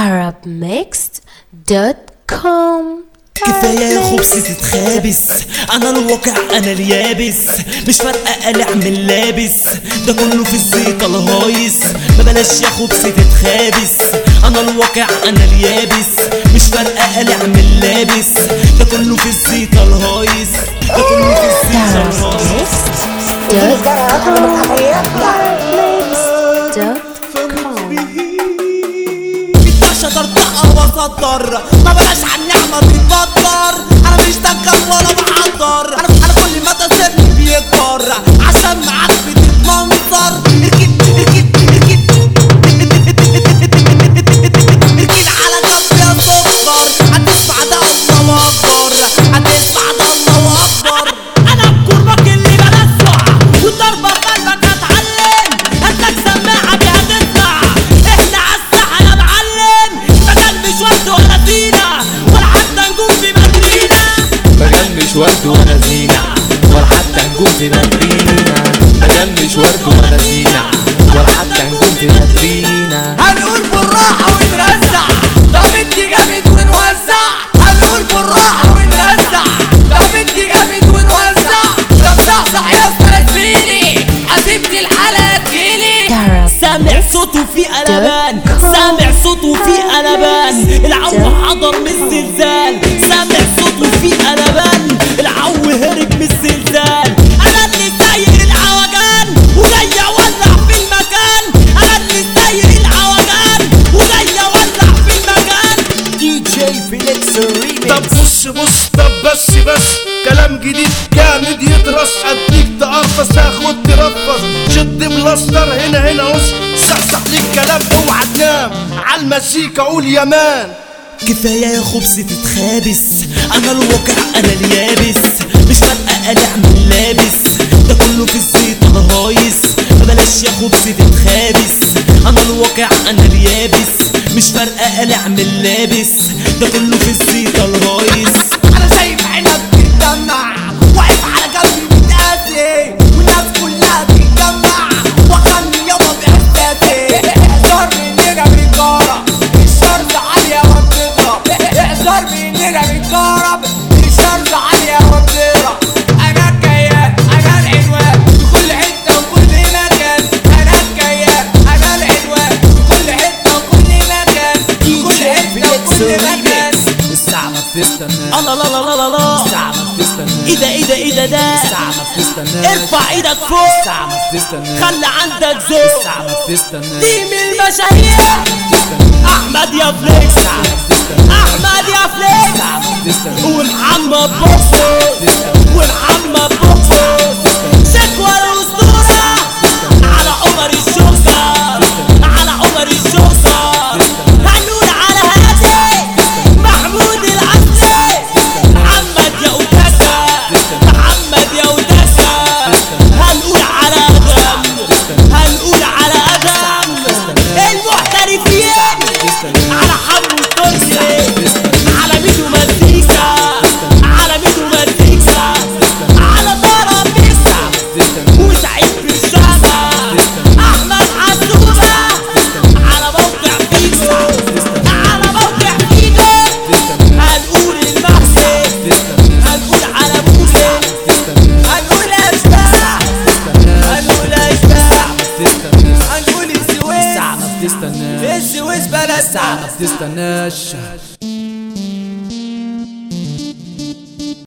arabmixed.com كفاية يا خبز تتخابس انا الواقع انا اليابس مش فارقة قلع من لابس ده كله في الزيت الهايص ما بلاش يا خبز تتخابس انا الواقع انا اليابس مش فارقة قلع من لابس ده كله في الزيت الهايص ده كله في الزيت الهايص arabmixed.com مش ترتقى واصدر ما بلاش عن نعمة بيتبطر انا مش دكر ولا بحضر انا انا كل ما تسيبني بيكبر عشان معاك بتتمنظر اركب اركب اركب اركب على جنب يا صفر هتسمع ده الله اكبر هتسمع ده الله اكبر انا بكرمك اللي بلسع وضربة قلبك هتعلم هاتلك سماعة بيها تسمع احنا عالساحة يا معلم مجال مش ورد ولا زينة ولا حتى نجوم في مدرينا مجال مش ورد ولا زينة ولا حتى نجوم في مدرينا مجال مش ورد ولا زينة ولا حتى نجوم في مدرينا هنقول بالراحة ونرزع طب انت جامد ونوزع هنقول بالراحة ونرزع طب انت جامد ونوزع طب صحصح يا استاذ فيني حسبتي الحالة تجيلي سامع صوته في قلبان سامع صوته في قلبان العو حضر من الزلزال سامع صوته في قلبان العو هرب من الزلزال انا اللي سايق العوجان وجاي اولع في المكان انا اللي سايق العوجان وجاي اولع في المكان دي جي فيليكس طب بص بص طب بس بس كلام جديد جامد يدرس اديك تقرفص تاخد ترفص شد بلاستر هنا هنا قص صحصح ليك كلام اوعى تنام عالمزيكا قول يا مان كفاية يا خبز تتخابس أنا الواقع أنا اليابس مش فارقة قلع من لابس ده كله في الزيت أنا هايص بلاش يا خبز تتخابس أنا الواقع أنا اليابس مش فارقة قلع من لابس ده كله في الزيت الهايص أنا شايف عينك بتدمع واقف على قلبي متأذي والناس كلها بتتجمع وأغني يابا بإحساسي احذر من نجا بالكارة الشرط عالية وبتضرب احذر من نجا بالكارة الشرط عالية وبتضرب أنا الكيان أنا العنوان في كل حتة وكل مكان أنا الكيان أنا العنوان في كل حتة وكل مكان في كل حتة وكل مكان الساعة ما بتستناش الله لا لا لا لا لا الساعة ما بتستناش ايه ده ايه ده ايه ده ده الساعة ما بتستناش ارفع ايدك فوق الساعة ما بتستناش خلي عندك ذوق الساعة ما بتستناش دي من المشاهير احمد يا فليكس الساعة ما بتستناش احمد يا فليكس الساعة ما بتستناش ومحمد بوكسو ومحمد بوكسو شكوى الاسطوره على عمر الشوكه على عمر الشوكه هنقول على هادي محمود العسلي محمد يا أوتاسا محمد يا أوتاسا هنقول على أدم هنقول على أدم المحترفين على حمو التركي على ميدو مزيكا على ميدو مزيكا على ضرب بيسا وسعيد بالشامة أحمد عزومة على موقع فيجو على موقع فيجو هنقول المحسن هنقول على بوسي هنقول أشباح هنقول أشباح هنقول السويس الساعة ما بتستناش السويس بلد الساعة ما بتستناش